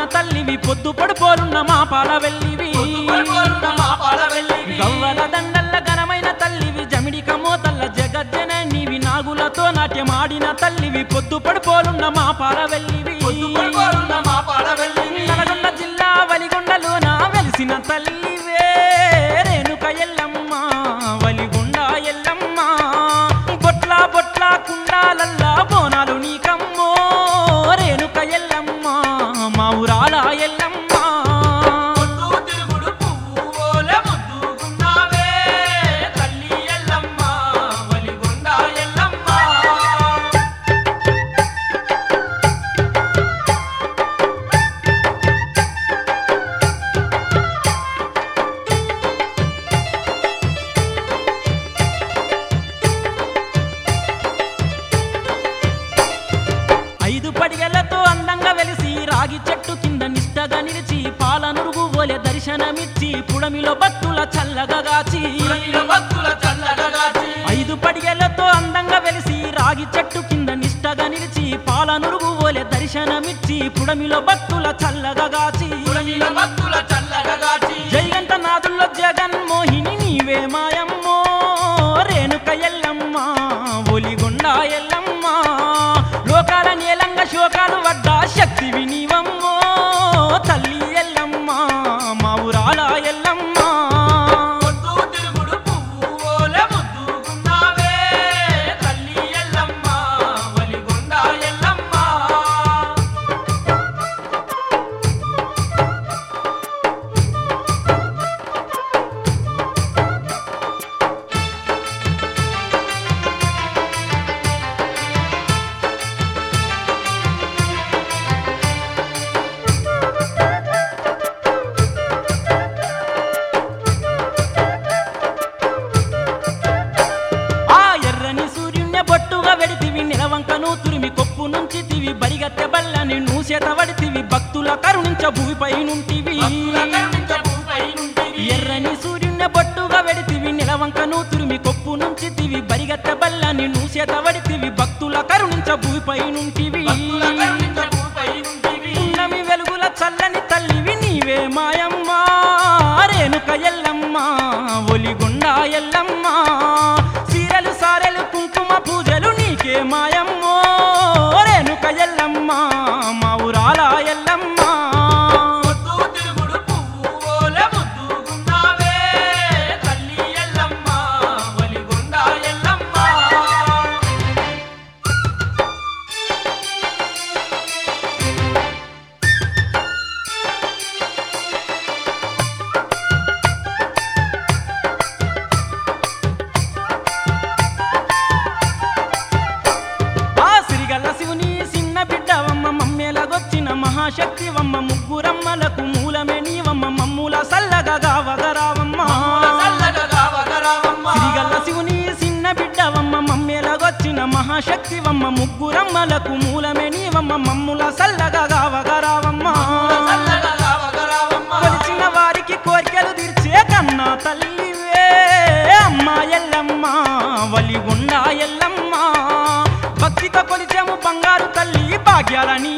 తల్లివి పొద్దు పడిపోలున్న మా పాల వెళ్ళివి పొద్దుపడిపోలున్న మా పాల వెళ్ళివి. గవ్వల దండల్ల ఘనమైన తల్లివి జమిడిక మోతల్ల జగజ్జన నీవి నాగులతో నాట్యమాడిన తల్లివి పొద్దు పడిపోలున్న మా పాల వెళ్ళివి పొద్దుపడిపోలున్న మా పాల వెళ్ళివి. నల్గొండ జిల్లా వలిగొండలోన వెలిసిన తల్లివే రేణుక ఎల్లమ్మ వలిగొండ ఎల్లమ్మ బొట్ల బొట్ల కుండాలల్లా బోనాలు నీకమ్మో రేణుక ఎల్లమ్మ మా ఊరాల ఎల్లమ్మ పొద్దు తిరుగుడు పువ్వులే ముద్దుగున్నావే, తల్లి ఎల్లమ్మ, వలిగొండ ఎల్లమ్మ. ఐదు పడిగలతో అందంగా వెలిసి రాగి చెట్టు కింద నిష్టగా నిలిచి పాలనురుగు ఓలె దర్శనమిచ్చి పుడమిలో భక్తుల చల్లగా గాచి పుడమిలో భక్తుల చల్లగా గాచి. ఐదు పడిగలతో అందంగా వెలిసి రాగి చెట్టు కింద నిష్టగా నిలిచి పాలనురుగు ఓలె దర్శనమిచ్చి పుడమిలో భక్తుల చల్లగా గాచి పుడమిలో భక్తుల చల్లగా గాచి. జైగంట నాదుల్లో జగన్మోహిని నీవే మాయమ్మో రేణుక ఎల్లమ్మ ఒలిగొండ ఎల్లమ్మ లోకాల నేలంగా శోకాలు పడ్డ శక్తివి నీవమ్మో తల్లి ఎల్లమ్మ మా ఊరాల ఎల్లమ్మ పొద్దు తిరుగుడు పువ్వులే ముద్దుగున్నావే, తల్లి ఎల్లమ్మ, వలిగొండ ఎల్లమ్మ. ఆ ఎర్రని సూర్యుణ్ణి బొట్టుగా వెడితివి నిలవంకను తురిమి కొప్పు నుంచి తివి బరిగత్తె బల్లని నూసేత వడితివి భక్తుల కరుణించ భూమిపై నుంటివి భక్తుల కరుణించ భూమిపై నుండివి. ఎర్రని సూర్యుణ్ణి బొట్టుగా వెడితివి నిలవంకను తురిమి కొప్పు నుంచి తివి బరిగత్తె బల్లని నూసేత వడితివి భక్తుల కరుణించ భూమిపై నుంటివి భక్తుల కరుణించ భూమిపై నుండివి. పున్నమి వెలుగుల చల్లని తల్లివి నీవే మాయమ్మ రేణుక ఎల్లమ్మ ఒలిగొండ ఎల్లమ్మ సీరలు సారెలు కుంకుమ పూజలు నీకే మాయమ్మో రేణుక ఎల్లమ్మ మా ఊరాల ఎల్లమ్మ పొద్దు తిరుగుడు పువ్వులే ముద్దుగున్నావే, తల్లి ఎల్లమ్మ, వలిగొండ ఎల్లమ్మ. ఆ సిరిగల్ల శివుని చిన్న బిడ్డవమ్మ మమ్మేలగొచ్చిన మహాశక్తివమ్మ ముగ్గురమ్మలకు మూలమే నీవమ్మ మమ్ముల సల్లగా గావగరావమ్మ చల్లగా గావగరావమ్మ. సిరిగల్ల శివుని చిన్న బిడ్డవమ్మ మమ్మేలగొచ్చిన మహాశక్తివమ్మ ముగ్గురమ్మలకు మూలమే నీవమ్మ మమ్ముల సల్లగా గావగరావమ్మ చల్లగా గావగరావమ్మ. కొలిచిన వారికి కోరికలు తీర్చే కన్నా తల్లివే అమ్మ ఎల్లమ్మ వలిగుండ ఎల్లమ్మ భక్తితో కొలిచాము బంగారు తల్లి భాగ్యాలని